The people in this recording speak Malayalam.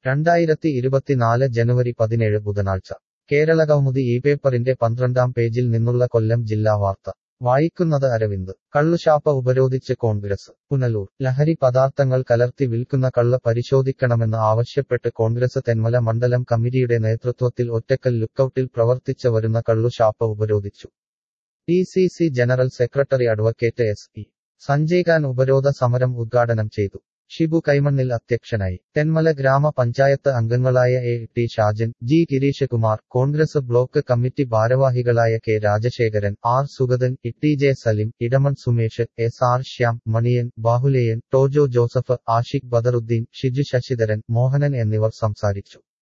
രണ്ടായിരത്തി ഇരുപത്തിനാല് ജനുവരി പതിനേഴ് ബുധനാഴ്ച കേരള കൗമുദി ഈ പേപ്പറിന്റെ പന്ത്രണ്ടാം പേജിൽ നിന്നുള്ള കൊല്ലം ജില്ലാ വാർത്ത വായിക്കുന്നത് അരവിന്ദ് കള്ളുഷാപ്പ ഉപരോധിച്ച് കോൺഗ്രസ് പുനലൂർ ലഹരി പദാർത്ഥങ്ങൾ കലർത്തി വിൽക്കുന്ന കള്ള് പരിശോധിക്കണമെന്ന് ആവശ്യപ്പെട്ട് കോൺഗ്രസ് തെന്മല മണ്ഡലം കമ്മിറ്റിയുടെ നേതൃത്വത്തിൽ ഒറ്റക്കൽ ലുക്കൌട്ടിൽ പ്രവർത്തിച്ച് വരുന്ന കള്ളുഷാപ്പ ഉപരോധിച്ചു D C C general secretary advocate S E Sanjay Khan ഉപരോധ സമരം ഉദ്ഘാടനം ചെയ്തു ഷിബു കൈമണ്ണിൽ അധ്യക്ഷനായി തെന്മല ഗ്രാമപഞ്ചായത്ത് അംഗങ്ങളായ A T Shajan G Girish Kumar Congress block committee ഭാരവാഹികളായ K Rajasekharan R Sugathan E J Salim Idamon Sumesh S R Shyam Maniyan Bahuleyan Tojo Joseph Ashiq Badaruddin Shiju Sasidharan Mohanan എന്നിവർ സംസാരിച്ചു